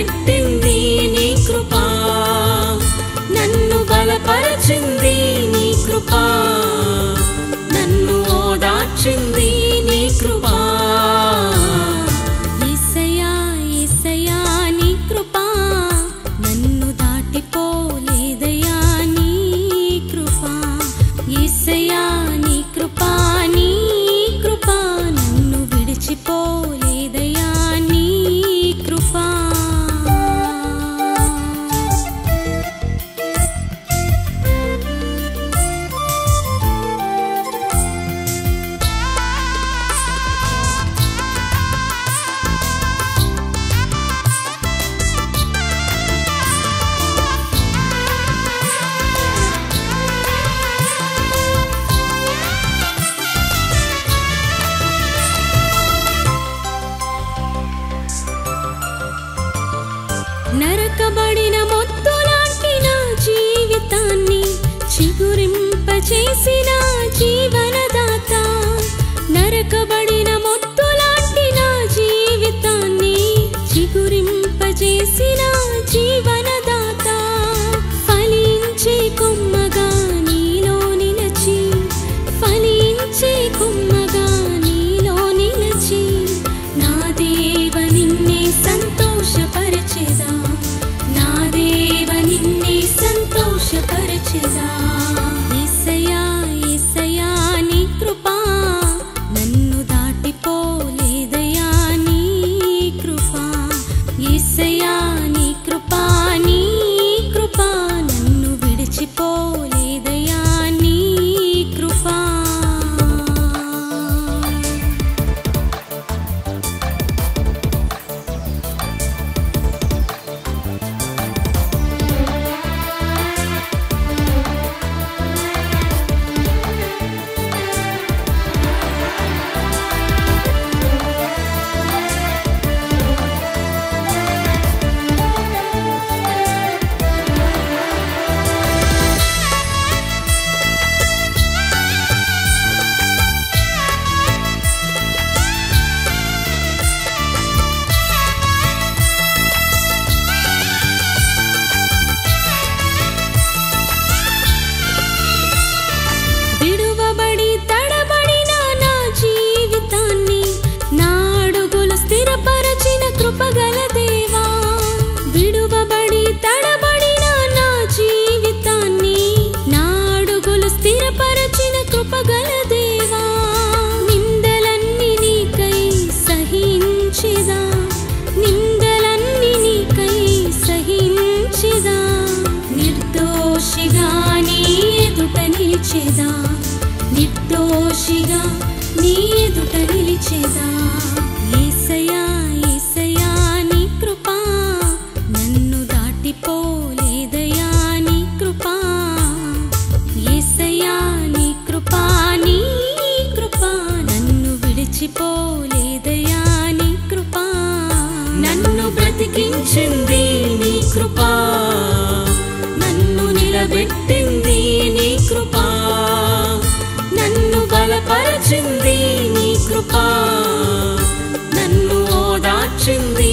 నిలబెట్టింది నీ కృపా నన్ను బలపరచింది నీ కృపా నన్ను ఓదార్చింది నీ కృపా యేసయ్యా యేసయ్యా నీ కృపా నన్ను దాటిపోలేదయ్యా నీ కృపా యేసయ్యా నీ కృపా నీ కృపా నన్ను విడిచిపోలేదయ్యా నీ కృపా నరకబడిన మొత్తులాంటి నా జీవితాన్ని చిగురింపచేసిన జీవనదాత నరకబడిన మొత్తులాంటి నా జీవితాన్ని చిగురింపచేసిన జీవనదాత ఫలించే కొమ్మగా నీలో నిలచి ఫలించే కొమ్మగా నీలో నిలచి నా దేవ నిన్నే సంతోషపరచెదా నా దేవ నిన్నే సంతోషపరచెదా యేసయ్యా యేసయ్యా నీ కృపా నన్ను దాటిపోలేదయ్యా నీ కృపా యేసయ్యా నీ కృపా నీ కృపా నన్ను విడిచిపోలేదయ్యా నీ కృపా విడువబడి తడబడిన నా జీవితాన్ని నా అడుగులు స్థిరపరచిన కృపగల దేవా విడువబడి తడబడిన నా జీవితాన్ని నా అడుగులు స్థిరపరచిన కృపగల దేవా నిందలన్నీ నీకై సహించిదా నిందలన్నీ నీకై సహించిదా నిర్దోషిగా నీ ఎదుట నిలిచేదా నిర్దోషిగా నీ ఎదుట నిలిచేదా యేసయ్యా యేసయ్యా నీ కృపా నన్ను దాటిపోలేదయ్యా నీ కృపా యేసయ్యా నీ కృపా నీ కృపా నన్ను విడిచిపోలేదయ్యా నీ కృపా నన్ను బ్రతికించింది నీ కృపా నన్ను నిలబెట్టింది నీ కృపా నన్ను బలపరచింది నీ కృపా నన్ను ఓదార్చింది